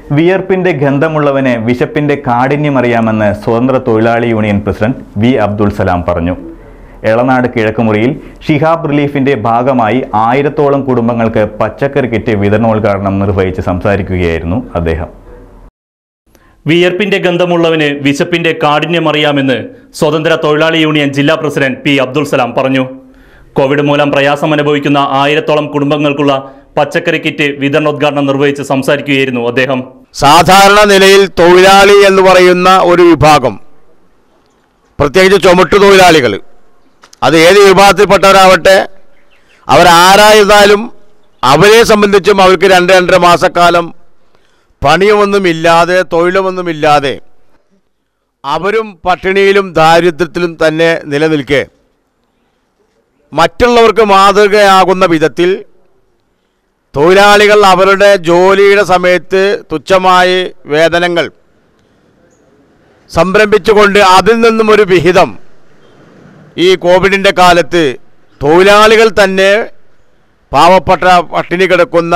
വിയർപ്പിന്റെ ഗന്ധമുള്ളവന് വിശപ്പിന്റെ കാഠിന്യമറിയാമെന്ന് സ്വതന്ത്ര തൊഴിലാളി union president V Abdul Salam പറഞ്ഞു എളനാട് കിഴക്കുമുറിയിൽ ഷിഹാബ് റിലീഫിന്റെ ഭാഗമായി ആയിരത്തോളം കുടുംബങ്ങൾക്ക് പച്ചക്കറി കിറ്റ് വിതരണോദ്ഘാടനം നിർവഹിച്ച് സംസാരിക്കുകയായിരുന്നു അദ്ദേഹം വിയർപ്പിന്റെ ഗന്ധമുള്ളവന് വിശപ്പിന്റെ കാഠിന്യമറിയാമെന്ന് സ്വതന്ത്ര തൊഴിലാളി യൂണിയൻ ജില്ലാ പ്രസിഡന്റ് പി അബ്ദുൾ സലാം പറഞ്ഞു കോവിഡ് മൂലം പ്രയാസം അനുഭവിക്കുന്ന ആയിരത്തോളം കുടുംബങ്ങൾക്കുള്ള പച്ചക്കറി കിറ്റ് വിതരണോദ്ഘാടനം നിർവഹിച്ച് സംസാരിക്കുകയായിരുന്നു അദ്ദേഹം സാധാരണ നിലയിൽ തൊഴിലാളി എന്ന് പറയുന്ന ഒരു വിഭാഗം പ്രത്യേകിച്ച് ചുമട്ടു തൊഴിലാളികൾ അത് ഏത് വിഭാഗത്തിൽപ്പെട്ടവരാവട്ടെ അവരാരായിരുന്നാലും അവരെ സംബന്ധിച്ചും അവർക്ക് രണ്ട് രണ്ടര മാസക്കാലം പണിയുമൊന്നുമില്ലാതെ തൊഴിലുമൊന്നുമില്ലാതെ അവരും പട്ടിണിയിലും ദാരിദ്ര്യത്തിലും തന്നെ നിലനിൽക്കെ മറ്റുള്ളവർക്ക് മാതൃകയാകുന്ന വിധത്തിൽ തൊഴിലാളികൾ അവരുടെ ജോലിയുടെ സമയത്ത് തുച്ഛമായ വേതനങ്ങൾ സംരംഭിച്ചുകൊണ്ട് അതിൽ നിന്നും ഒരു വിഹിതം ഈ കോവിഡിൻ്റെ കാലത്ത് തൊഴിലാളികൾ തന്നെ പാവപ്പെട്ട പട്ടിണി കിടക്കുന്ന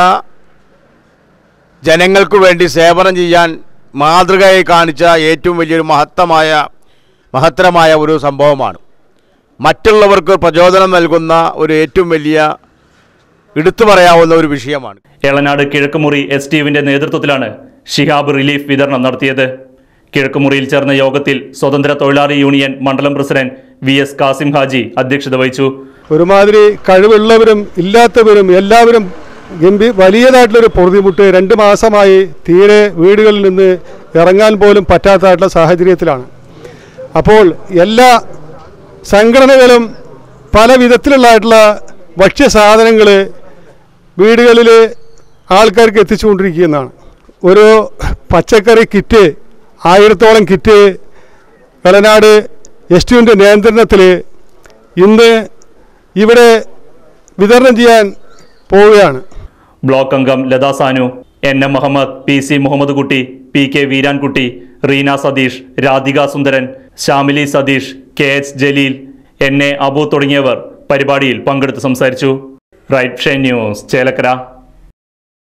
ജനങ്ങൾക്ക് വേണ്ടി സേവനം ചെയ്യാൻ മാതൃകയായി കാണിച്ച ഏറ്റവും വലിയൊരു മഹത്തമായ മഹത്തരമായ ഒരു സംഭവമാണ് മറ്റുള്ളവർക്ക് പ്രചോദനം നൽകുന്ന ഒരു ഏറ്റവും വലിയ എടുത്തു പറയാവുന്ന ഒരു വിഷയമാണ് എളനാട് കിഴക്കുമുറി എസ് ടിയുവിന്റെ നേതൃത്വത്തിലാണ് ഷിഹാബ് റിലീഫ് വിതരണം നടത്തിയത് കിഴക്കുമുറിയിൽ ചേർന്ന യോഗത്തിൽ സ്വതന്ത്ര തൊഴിലാളി യൂണിയൻ മണ്ഡലം president V S Kasim Haji അധ്യക്ഷത വഹിച്ചു ഒരുമാതിരി കഴിവുള്ളവരും ഇല്ലാത്തവരും എല്ലാവരും ഗംഭീ വലിയതായിട്ടുള്ളൊരു പൊറുതിമുട്ട് രണ്ട് മാസമായി തീരെ വീടുകളിൽ നിന്ന് ഇറങ്ങാൻ പോലും പറ്റാത്തതായിട്ടുള്ള സാഹചര്യത്തിലാണ് അപ്പോൾ എല്ലാ സംഘടനകളും പല വിധത്തിലുള്ളതായിട്ടുള്ള ഭക്ഷ്യസാധനങ്ങൾ വീടുകളിൽ ആൾക്കാർക്ക് എത്തിച്ചുകൊണ്ടിരിക്കുന്നതാണ് ഒരു പച്ചക്കറി കിറ്റ് ആയിരത്തോളം കിറ്റ് വെളനാട് എസ് ടുവിൻ്റെ നിയന്ത്രണത്തിൽ ഇന്ന് ഇവിടെ വിതരണം ചെയ്യാൻ പോവുകയാണ് ബ്ലോക്ക് അംഗം Latha Sanu N M Muhammad P C Muhammad Kutty P K Veerankutty Reena Satheesh Radhika Sundaran Shyamili Satheesh K H Jaleel N A Abu തുടങ്ങിയവർ പരിപാടിയിൽ പങ്കെടുത്ത് സംസാരിച്ചു റൈറ്റ് ഷൈൻ ന്യൂസ് ചേലക്കര